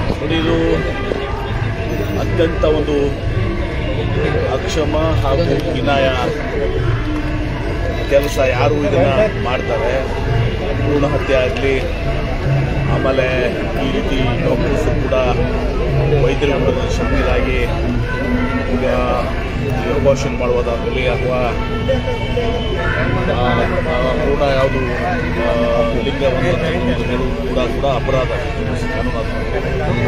ನೋಡಿ ಇದು ಅತ್ಯಂತ ಒಂದು ಅಕ್ಷಮ ಹಾಗೂ ಹೀನಾಯ ಕೆಲಸ ಯಾರು ಇದನ್ನ ಮಾಡ್ತಾರೆ ಭ್ರೂಣ ಹತ್ಯೆ ಆಗಲಿ ಆಮೇಲೆ ಈ ರೀತಿ ಡಾಕ್ಟರ್ಸು ಕೂಡ ವೈದ್ಯರ ವಿರುದ್ಧ ಶಾಮೀಲಾಗಿ ಈಗ ಅಬಾರ್ಷನ್ ಮಾಡುವುದಾಗಲಿ ಅಥವಾ ಆ, ಆ, ಭ್ರೂಣ ಯಾವುದು ಲಿಂಗವನ್ನು ಹೇಳುವುದು ಕೂಡ ಕೂಡ ಅಪರಾಧ ಕಾನೂನಾತ್ಮಕ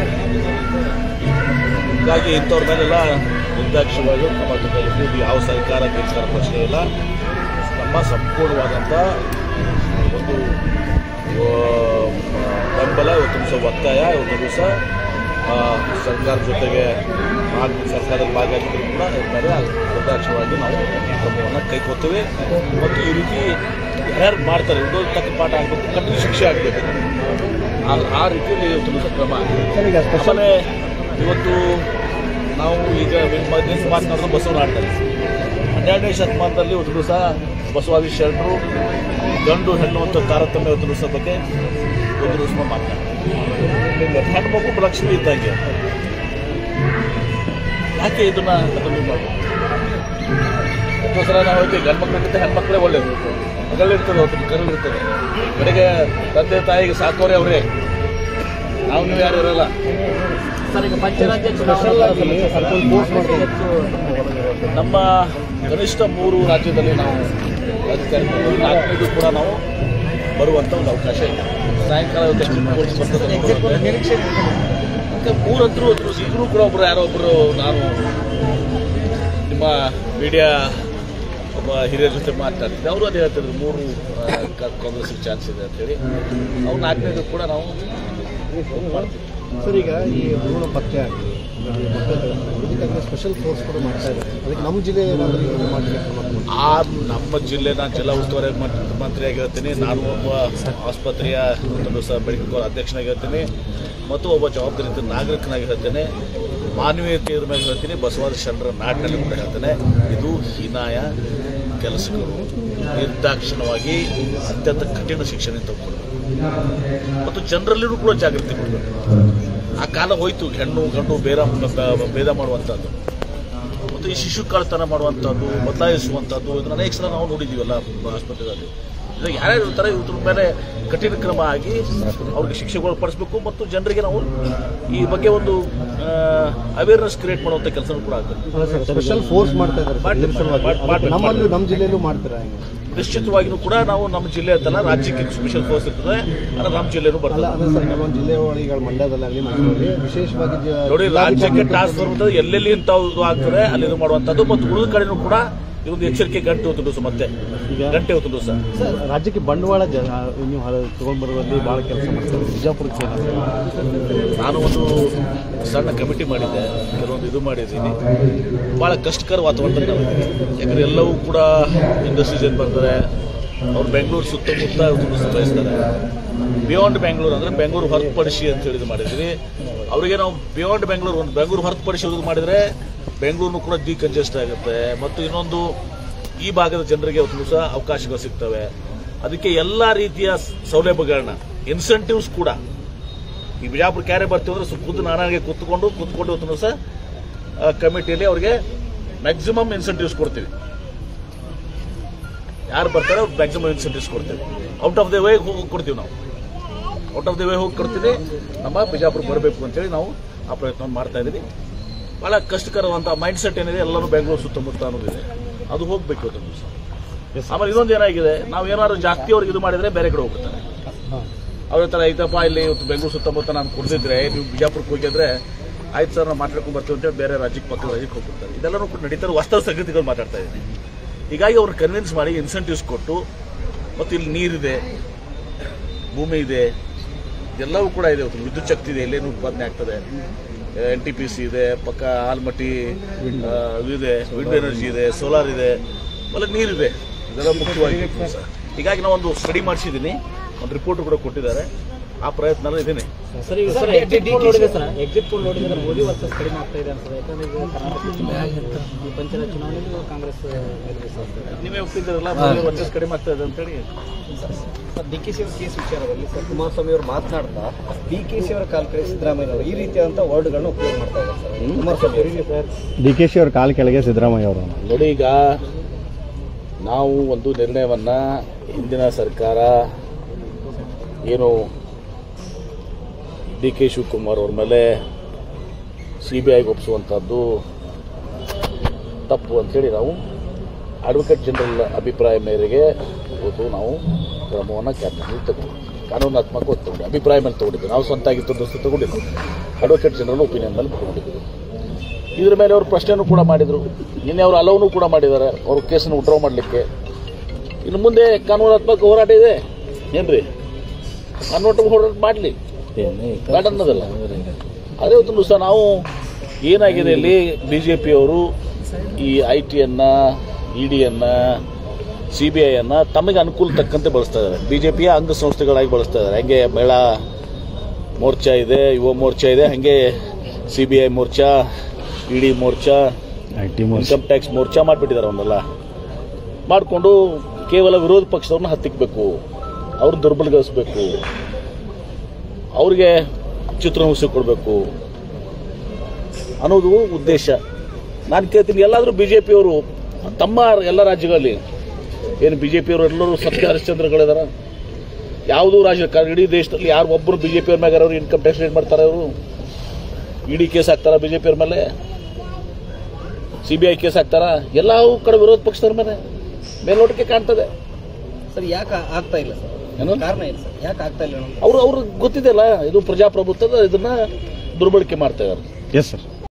ಹೀಗಾಗಿ ಇಂಥವ್ರ ಮೇಲೆಲ್ಲ ನಿರ್ದಾಕ್ಷಿಣ್ಯವಾಗಿ ಕ್ರಮ ತಗೊಳ್ಬೇಕು ಇದು ಯಾವ ಸರ್ಕಾರ ಕೆಲಸ ಪ್ರಶ್ನೆ ಇಲ್ಲ ನಮ್ಮ ಸಂಪೂರ್ಣವಾದಂಥ ಒಂದು ಆ, ಬೆಂಬಲ ಇವತ್ತು ದಿವಸ ಒತ್ತಾಯ ಇವತ್ತು ದಿವಸ ಸರ್ಕಾರ ಜೊತೆಗೆ ಭಾಗ ಸರ್ಕಾರದ ಭಾಗಿಯಾಗಿದ್ದರೂ ಕೂಡ ಇರ್ತಾರೆ ನಿರ್ದಾಕ್ಷಿಣ್ಯವಾಗಿ ನಾವು ಕ್ರಮವನ್ನು ಕೈಗೊಳ್ತೇವೆ ಮತ್ತು ಈ ರೀತಿ ಯಾರ್ಯಾರು ಮಾಡ್ತಾರೆ ಇದು ತಕ್ಕ ಪಾಠ ಆಗಬೇಕು ಕಠಿಣ ಶಿಕ್ಷೆ ಆಗಬೇಕು ಆ- ಆ ರೀತಿಯಲ್ಲಿ ಇವತ್ತು ದಿವಸ ಕ್ರಮ ಆಗಿದೆ ಆಮೇಲೆ ಇವತ್ತು ನಾವು ಈಗ ಮಧ್ಯೆ ಮಾತನಾಡಿದ್ರೆ ಬಸವನ ಆಡ್ತಾರೆ ಹನ್ನೆರಡನೇ ಶತಮಾನದಲ್ಲಿ ಒಂದು ದಿವಸ ಬಸವಾದಿ ಶರಣರು ಗಂಡು ಹೆಣ್ಣು ಅಂತ ತಾರತಮ್ಯ ಒಂದು ದಿವಸ ಬಗ್ಗೆ ಒಂದು ದಿವಸ ಮಾತನಾಡ್ತಾರೆ ಹೆಣ್ಮಗು ಲಕ್ಷ್ಮಿ ಇದ್ದಂಗೆ ಯಾಕೆ ಇದನ್ನ ಅದನ್ನು ಮಾಡಿ ಅದಕ್ಕೋಸ್ಕರ ನಾವು ಹೇಳ್ತೀವಿ ಗಂಡು ಮಕ್ಕಳಿಗಿಂತ ಹೆಣ್ಮಕ್ಳೇ ಒಳ್ಳೇದು ಮಗಳಿರ್ತದೆ ಅವತ್ತು ಕರಳಿರ್ತದೆ ಕಡೆಗೆ ತಂದೆ ತಾಯಿಗೆ ಸಾಕೋರೆ ಅವರೇ ನಾವು ನೀವು ಯಾರು ಇರಲ್ಲ ಸರ್ ಈಗ ಪಂಚರಾಜ್ಯ ಚುನಾವಣೆಯಲ್ಲಿ ಹೆಚ್ಚು ನಮ್ಮ ಕನಿಷ್ಠ ಮೂರು ರಾಜ್ಯದಲ್ಲಿ ನಾವು ರಾಜಕಾರಣಿ ನಾಲ್ಕನೇದು ಕೂಡ ನಾವು ಬರುವಂಥ ಒಂದು ಅವಕಾಶ ಇದೆ ಸಾಯಂಕಾಲ ಇವತ್ತು ಪೊಲೀಸ್ ಬರ್ತದೆ ಮತ್ತೆ ಮೂರಂತರೂ ಒಬ್ರು ಇಬ್ಬರು ಕೂಡ ಒಬ್ರು ಯಾರೋ ಒಬ್ಬರು ನಾನು ನಿಮ್ಮ ಮೀಡಿಯಾ ಒಬ್ಬ ಹಿರಿಯರ ಜೊತೆ ಮಾತಾಡ್ತಿದ್ದೆ ಅವರು ಅದೇ ಹೇಳ್ತಿದ್ರು ಮೂರು ಕಾಂಗ್ರೆಸ್ಗೆ ಚಾನ್ಸ್ ಇದೆ ಅಂತೇಳಿ ಅವ್ರು ನಾಲ್ಕನೇದು ಕೂಡ ನಾವು ಮಾಡ್ತೀವಿ ಸರ್ ಈಗ ಈ ಭ್ರೂಣ ಪತ್ತೆ ಆಗಲಿ ಇದಕ್ಕಾಗಿ ಸ್ಪೆಷಲ್ ಫೋರ್ಸ್ ಕೂಡ ಮಾಡ್ತಾ ಇದ್ದಾರೆ ಅದಕ್ಕೆ ನಮ್ಮ ಜಿಲ್ಲೆ ಏನಾದರೂ ಇದನ್ನು ಮಾಡಲಿಕ್ಕೆ ಕ್ರಮ ತಗೊಂಡು ಆ ನಮ್ಮ ಜಿಲ್ಲೆ ನಾನು ಜಿಲ್ಲಾ ಉಸ್ತುವಾರಿ ಮಂತ್- ಮಂತ್ರಿಯಾಗಿರ್ತೀನಿ ನಾನು ಒಬ್ಬ ಆಸ್ಪತ್ರೆಯ ಒಂದು ಸಹ ಮೆಡಿಕಲ್ ಕಾಲೇಜ್ ಅಧ್ಯಕ್ಷನಾಗಿರ್ತೀನಿ ಮತ್ತು ಒಬ್ಬ ಜವಾಬ್ದಾರಿತ ನಾಗರಿಕನಾಗಿರ್ತೀನಿ ಮಾನವೀಯತೆಯ ಮೇಲೆ ಹೇಳ್ತೀನಿ ಬಸವಾದ ಶರಣರ ನಾಡಿನಲ್ಲಿ ಕೂಡ ಹೇಳ್ತೇನೆ ಇದು ಹೀನಾಯ ಕೆಲಸಗಳು ನಿರ್ದಾಕ್ಷಿಣ್ಯವಾಗಿ ಅತ್ಯಂತ ಕಠಿಣ ಶಿಕ್ಷಣ ತಗೊಳ್ಬೇಕು ಮತ್ತು ಜನರಲ್ಲಿಯೂ ಕೂಡ ಜಾಗೃತಿ ಕೊಡಬೇಕು ಆ ಕಾಲ ಹೋಯ್ತು ಹೆಣ್ಣು ಗಂಡು ಬೇರ ಭೇದ ಮಾಡುವಂಥದ್ದು ಮತ್ತು ಈ ಶಿಶು ಕಳ್ತನ ಮಾಡುವಂಥದ್ದು ಬದಲಾಯಿಸುವಂಥದ್ದು ಇದನ್ನ ಅನೇಕ ಸಲ ನಾವು ನೋಡಿದ್ದೀವಲ್ಲ ಆಸ್ಪತ್ರೆಗಳಲ್ಲಿ ಇದು ಯಾರ್ಯಾರು ಇರ್ತಾರೆ ಇವ್ರ ಮೇಲೆ ಕಠಿಣ ಕ್ರಮ ಆಗಿ ಅವ್ರಿಗೆ ಶಿಕ್ಷೆಗಳು ಪಡಿಸ್ಬೇಕು ಮತ್ತು ಜನರಿಗೆ ನಾವು ಈ ಬಗ್ಗೆ ಒಂದು ಅವೇರ್ನೆಸ್ ಕ್ರಿಯೇಟ್ ಮಾಡುವಂಥ ಕೆಲಸ ಕೂಡ ಆಗಬೇಕು ಸ್ಪೆಷಲ್ ಫೋರ್ಸ್ ಮಾಡ್ತಾ ಇದ್ದಾರೆ ಸರ್, ಮಾಡ್ಲಿ- ಇದ್ರ ಸಲುವಾಗಿ. ಮಾಡ್- ಮಾಡ್ಲಿ- ಅದಕ್ಕೆ ನಮ್ಮಲ್ಲೂ ನಮ್ಮ ಜಿಲ್ಲೆಯಲ್ಲೂ ಮಾಡ್ತೀರಾ ಹೆಂಗೆ? ನಿಶ್ಚಿತವಾಗಿಯೂ ಕೂಡ ನಾವು ನಮ್ಮ ಜಿಲ್ಲೆ ಅಂತಲ್ಲ ರಾಜ್ಯಕ್ಕೆ ಸ್ಪೆಷಲ್ ಫೋರ್ಸ್ ಇರ್ತದೆ ಆದರೆ ನಮ್ಮ ಜಿಲ್ಲೆನೂ ಅಲ್ಲ ಬರ್ತದೆ ಅಂದ್ರೆ ಸರ್ ನಮ್ಮ ಜಿಲ್ಲೆ ಒಳಗೆ ಮಂಡ್ಯದಲ್ಲಾಗಲಿ ಮಂಗಳೂರಲ್ಲಿ ವಿಶೇಷವಾಗಿ ಜ- ನೋಡಿ ರಾಜ್ಯಕ್ಕೆ ಜಿಲ್ಲಾಧಿಕಾರಿ ಟಾಸ್ಕ್ ಬರ್ತದೆ ಎಲ್ಲೆಲ್ಲಿ ಇಂಥ ಇದು ಆಗ್ತದೆ ಅಲ್ಲಿ ಇದು ಮಾಡುವಂಥದ್ದು ಮತ್ತು ಉಳಿದ ಕಡೆನೂ ಕೂಡ ಇದೊಂದು ಎಚ್ಚರಿಕೆ ಗಂಟೆ ಹೊತ್ತು ದಿವಸ ಮತ್ತೆ ಗಂಟೆ ಹೊತ್ತು ದಿವಸ ಸರ್, ರಾಜ್ಯಕ್ಕೆ ಬಂಡವಾಳ ಜ ನೀವು ತಗೊಂಡ್ ಬರುವಲ್ಲಿ ಭಾಳ ಕೆಲಸ ಮಾಡ್ತಾರೆ ಬಿಜಾಪುರಕ್ಕೆ ಏನಾದ್ರು ನಾನು ಒಂದು ಸಣ್ಣ ಕಮಿಟಿ ಮಾಡಿದ್ದೆ ಕೆಲವೊಂದು ಇದು ಮಾಡಿದ್ದೀನಿ ಭಾಳ ಕಷ್ಟಕರ ವಾತಾವರಣದಲ್ಲಿ ನಾವು ಇದ್ದೀವಿ. ಯಾಕಂದ್ರೆ ಎಲ್ಲವೂ ಕೂಡ ಇಂಡಸ್ಟ್ರೀಸ್ ಏನು ಬರ್ತಾರೆ ಅವ್ರು ಬೆಂಗಳೂರು ಸುತ್ತಮುತ್ತ ದಿವಸ ಬಯಸ್ತಾರೆ ಬಿಯಾಂಡ್ ಬೆಂಗಳೂರು ಅಂದರೆ ಬೆಂಗಳೂರು ಹೊರತುಪಡಿಸಿ ಅಂತ ಹೇಳಿ ಇದು ಮಾಡಿದ್ವಿ ಅವರಿಗೆ ನಾವು ಬಿಯಾಂಡ್ ಬೆಂಗಳೂರು ಒಂದು ಬೆಂಗಳೂರು ಹೊರತುಪಡಿಸಿ ಇದು ಮಾಡಿದರೆ ಬೆಂಗಳೂರು ಕೂಡ ಡಿಕಂಜೆಸ್ಟ್ ಆಗುತ್ತೆ ಮತ್ತು ಇನ್ನೊಂದು ಈ ಭಾಗದ ಜನರಿಗೆ ಒಂದು ದಿವಸ ಅವಕಾಶಗಳು ಸಿಗ್ತವೆ ಅದಕ್ಕೆ ಎಲ್ಲ ರೀತಿಯ ಸೌಲಭ್ಯಗಳನ್ನ ಇನ್ಸೆಂಟಿವ್ಸ್ ಕೂಡ ಈ ಬಿಜಾಪುರ ಕ್ಯಾರೆ ಬರ್ತೀವಿ ಅಂದ್ರೆ ಸ್ವಲ್ಪ ಖುದ್ದು ನಾನಾಗೆ ಕೂತ್ಕೊಂಡು ಕೂತ್ಕೊಂಡು ಇವತ್ತು ದಿವಸ ಕಮಿಟಿಯಲ್ಲಿ ಅವ್ರಿಗೆ ಮ್ಯಾಕ್ಸಿಮಮ್ ಇನ್ಸೆಂಟಿವ್ಸ್ ಕೊಡ್ತೀವಿ ಯಾರು ಬರ್ತಾರೆ ಅವ್ರಿಗೆ ಮ್ಯಾಕ್ಸಿಮಮ್ ಇನ್ಸೆಂಟಿವ್ಸ್ ಕೊಡ್ತೀವಿ ಔಟ್ ಆಫ್ ದ ವೇ ಹೋಗಿ ಕೊಡ್ತೀವಿ ನಾವು ಔಟ್ ಆಫ್ ದ ವೇ ಹೋಗಿ ಕೊಡ್ತೀವಿ ನಮ್ಮ ಬಿಜಾಪುರ ಬರಬೇಕು ಅಂತೇಳಿ ನಾವು ಆ ಪ್ರಯತ್ನ ಮಾಡ್ತಾ ಇದ್ದೀವಿ ಭಾಳ ಕಷ್ಟಕರವಂಥ ಮೈಂಡ್ ಸೆಟ್ ಏನಿದೆ ಎಲ್ಲರೂ ಬೆಂಗಳೂರು ಸುತ್ತಮುತ್ತ ಅನ್ನೋದಿದೆ ಅದು ಹೋಗ್ಬೇಕು ಇವತ್ತು ದಿವಸ ಆಮೇಲೆ ಇನ್ನೊಂದು ಏನಾಗಿದೆ ನಾವು ಏನಾದ್ರು ಜಾಸ್ತಿ ಅವ್ರಿಗೆ ಇದು ಮಾಡಿದ್ರೆ ಬೇರೆ ಕಡೆ ಹೋಗ್ತಾರೆ ಅವ್ರ ಹತ್ರ ಐತಪ್ಪ ಇಲ್ಲಿ ಇವತ್ತು ಬೆಂಗಳೂರು ಸುತ್ತಮುತ್ತ ನಾನು ಕೊಡ್ತಿದ್ರೆ ನೀವು ಬಿಜಾಪುರಕ್ಕೆ ಹೋಗಿದ್ರೆ ಆಯ್ತು ಸರ್ ನಾವು ಮಾತಾಡ್ಕೊಂಡು ಬರ್ತೀವಿ ಅಂತೇಳಿ ಬೇರೆ ರಾಜ್ಯಕ್ಕೆ ಪಕ್ಕದ ರಾಜ್ಯಕ್ಕೆ ಹೋಗ್ಬಿಡ್ತಾರೆ ಇದೆಲ್ಲನೂ ಕೂಡ ನಡೀತಾರೆ ವಾಸ್ತವ ಸಂಗತಿಗಳು ಮಾತಾಡ್ತಾ ಇದ್ದೀನಿ ಹೀಗಾಗಿ ಅವ್ರನ್ನ ಕನ್ವಿನ್ಸ್ ಮಾಡಿ ಇನ್ಸೆಂಟಿವ್ಸ್ ಕೊಟ್ಟು ಮತ್ತು ಇಲ್ಲಿ ನೀರಿದೆ ಭೂಮಿ ಇದೆ ಎಲ್ಲವೂ ಕೂಡ ಇದೆ ಇವತ್ತು ವಿದ್ಯುತ್ ಶಕ್ತಿ ಇದೆ ಇಲ್ಲೇನು ಉತ್ಪಾದನೆ ಆಗ್ತದೆ ಎನ್ ಟಿ ಪಿ ಸಿ ಇದೆ ಪಕ್ಕ ಆಲ್ಮಟ್ಟಿ ಆ, ಇದಿದೆ ವಿಂಡ್ ಎನರ್ಜಿ ಇದೆ ಸೋಲಾರ್ ಇದೆ ಆಮೇಲೆ ನೀರಿದೆ ಇದೆಲ್ಲ ಮುಖ್ಯವಾಗಿ ಸರ್. ಹೀಗಾಗಿ ನಾವು ಒಂದು ಸ್ಟಡಿ ಮಾಡಿಸಿದ್ದೀನಿ ಒಂದು ರಿಪೋರ್ಟ್ ಕೂಡ ಕೊಟ್ಟಿದ್ದಾರೆ ಆ ಪ್ರಯತ್ನ ಇದ್ದೀನಿ ಸರ್ ಈಗ ಸರ್ ಎಕ್ಸಿಟ್ ಪೋಲ್ ನೋಡಿದ್ರೆ ಸರ್ ಎಕ್ಸಿಟ್ ಪೋಲ್ ನೋಡಿದ್ರೆ ಮೋದಿ ವರ್ಸಸ್ ಕಡಿಮೆ ಆಗ್ತಾ ಇದೆ ಅನ್ಸುತ್ತೆ ಯಾಕಂದ್ರೆ ಈಗ ಕರ್ನಾಟಕ ಈ ಪಂಚಾಯತ್ ಚುನಾವಣೆಯಲ್ಲಿ ಕಾಂಗ್ರೆಸ್ ಗೆಲುವು ಸಾಧಿಸಿದೆ. ನೀವೇ ಒಪ್ಪಿದ್ದೀರಲ್ಲ ವರ್ಚಸ್ ಕಡಿಮೆ ಆಗ್ತಾ ಇದೆ ಅಂತೇಳಿ ಡಿ ಕೆ ಸಿ ಅವರ ಕೇಸ್ ವಿಚಾರದಲ್ಲಿ ಸರ್ ಕುಮಾರಸ್ವಾಮಿ ಅವರು ಮಾತನಾಡ್ತಾ ಡಿ ಕೆ ಸಿ ಅವರ ಕಾಲ್ ಕಡೆ ಸಿದ್ದರಾಮಯ್ಯ ಅವರು ಈ ರೀತಿಯಾದಂಥ ವರ್ಡ್ಗಳನ್ನ ಉಪಯೋಗ ಮಾಡ್ತಾ ಇದ್ದಾರೆ ಸರ್ ಕುಮಾರಸ್ವಾಮಿ ಅವರಿಗೆ ಸರ್ ಡಿ ಕೆ ಶಿ ಅವ್ರ ಕಾಲ್ ಕೆಳಗೆ ಸಿದ್ದರಾಮಯ್ಯ ಅವರು ನೋಡಿ ಈಗ ನಾವು ಒಂದು ನಿರ್ಣಯವನ್ನ ಹಿಂದಿನ ಸರ್ಕಾರ ಏನು ಡಿ ಕೆ ಶಿವಕುಮಾರ್ ಅವ್ರ ಮೇಲೆ ಸಿ ಬಿ ಐಗೆ ಒಪ್ಪಿಸುವಂಥದ್ದು ತಪ್ಪು ಅಂತೇಳಿ ನಾವು ಅಡ್ವೊಕೇಟ್ ಜನರಲ್ ಅಭಿಪ್ರಾಯ ಮೇರೆಗೆ ಇವತ್ತು ನಾವು ಕ್ರಮವನ್ನು ಕ್ಯಾಬಿನೆಟ್ ತಗೊಂಡು ಕಾನೂನಾತ್ಮಕವಾಗಿ ತಗೊಂಡು ಅಭಿಪ್ರಾಯ ಮೇಲೆ ತಗೊಂಡಿದ್ದೀವಿ ನಾವು ಸ್ವಂತ ಆಗಿತ್ತು ದೋಸ್ತು ತಗೊಂಡಿದ್ದು ಅಡ್ವೊಕೇಟ್ ಜನರಲ್ ಒಪಿನಿಯನ್ ಮೇಲೆ ತಗೊಂಡಿದ್ದೀವಿ ಇದ್ರ ಮೇಲೆ ಅವರು ಪ್ರಶ್ನೆನೂ ಕೂಡ ಮಾಡಿದರು ನಿನ್ನೆ ಅವರು ಅಲವನು ಕೂಡ ಮಾಡಿದ್ದಾರೆ ಅವ್ರ ಕೇಸನ್ನು ವಿಡ್ರಾ ಮಾಡಲಿಕ್ಕೆ ಇನ್ನು ಮುಂದೆ ಕಾನೂನಾತ್ಮಕ ಹೋರಾಟ ಇದೆ ಏನ್ರಿ ಕಾನೂನಾತ್ಮಕ ಹೋರಾಟ ಮಾಡಲಿ ಬೇಡ ಅನ್ನೋದಲ್ಲ ಅದೇ ಇವತ್ತು ಸಹ ನಾವು ಏನಾಗಿದೆ ಇಲ್ಲಿ ಬಿ ಜೆ ಪಿಯವರು ಈ ಐ ಟಿಯನ್ನು ಇ ಡಿಯನ್ನು ಸಿ ಬಿ ಐಯನ್ನು ತಮಗೆ ಅನುಕೂಲ ತಕ್ಕಂತೆ ಬಳಸ್ತಾ ಇದ್ದಾರೆ ಬಿ ಜೆ ಪಿಯ ಅಂಗಸಂಸ್ಥೆಗಳಾಗಿ ಬಳಸ್ತಾ ಇದ್ದಾರೆ ಹಂಗೆ ಮಹಿಳಾ ಮೋರ್ಚಾ ಇದೆ ಯುವ ಮೋರ್ಚಾ ಇದೆ ಹಾಗೆ C B I Morcha E D Morcha I T income tax Morcha ಮಾಡಿಬಿಟ್ಟಿದ್ದಾರೆ ಅವನ್ನೆಲ್ಲ ಮಾಡಿಕೊಂಡು ಕೇವಲ ವಿರೋಧ ಪಕ್ಷದವ್ರನ್ನ ಹತ್ತಿಕ್ಬೇಕು ಅವ್ರನ್ನ ದುರ್ಬಲಗೊಳಿಸ್ಬೇಕು ಅವ್ರಿಗೆ ಚಿತ್ರಹಿಂಸೆ ಕೊಡಬೇಕು ಅನ್ನೋದು ಉದ್ದೇಶ ನಾನು ಕೇಳ್ತೀನಿ ಎಲ್ಲಾದರೂ ಬಿ ಜೆ ಪಿಯವರು ತಮ್ಮ ಎಲ್ಲ ರಾಜ್ಯಗಳಲ್ಲಿ ಏನು ಬಿ ಜೆ ಪಿಯವರು ಎಲ್ಲರೂ ಸತ್ಯ ಹರಿಶ್ಚಂದ್ರಗಳಿದಾರ ಯಾವುದೂ ರಾಜ್ಯ ಕ- ಇಡೀ ದೇಶದಲ್ಲಿ ಯಾರು ಒಬ್ಬರು ಬಿ ಜೆ ಪಿಯವ್ರ ಮ್ಯಾಗ ಅವರು ಇನ್ಕಮ್ ಟ್ಯಾಕ್ಸ್ ರೇಟ್ ಮಾಡ್ತಾರೆ ಅವರು ಇಡಿ ಕೇಸ್ ಹಾಕ್ತಾರ ಬಿ ಜೆ ಪಿಯವ್ರ ಮೇಲೆ ಸಿ ಬಿ ಐ ಕೇಸ್ ಹಾಕ್ತಾರ ಎಲ್ಲ ಕಡೆ ವಿರೋಧ ಪಕ್ಷದವ್ರ ಮೇಲೆ ಮೇಲ್ನೋಟಕ್ಕೆ ಕಾಣ್ತದೆ ಸರ್ ಯಾಕೆ ಆಗ್ತಾ ಇಲ್ಲ ಸರ್ ಏನು? ಕಾರಣ ಏನು ಸರ್ ಯಾಕೆ ಆಗ್ತಾ ಇಲ್ಲ ಅನ್ನೋದು? ಅವರು ಅವ್ರಿಗೆ ಗೊತ್ತಿದೆಯಲ್ಲ ಇದು ಪ್ರಜಾಪ್ರಭುತ್ವದ ಇದನ್ನ ದುರ್ಬಳಕೆ ಮಾಡ್ತಾ ಇದ್ದಾರೆ ಎಸ್ ಸರ್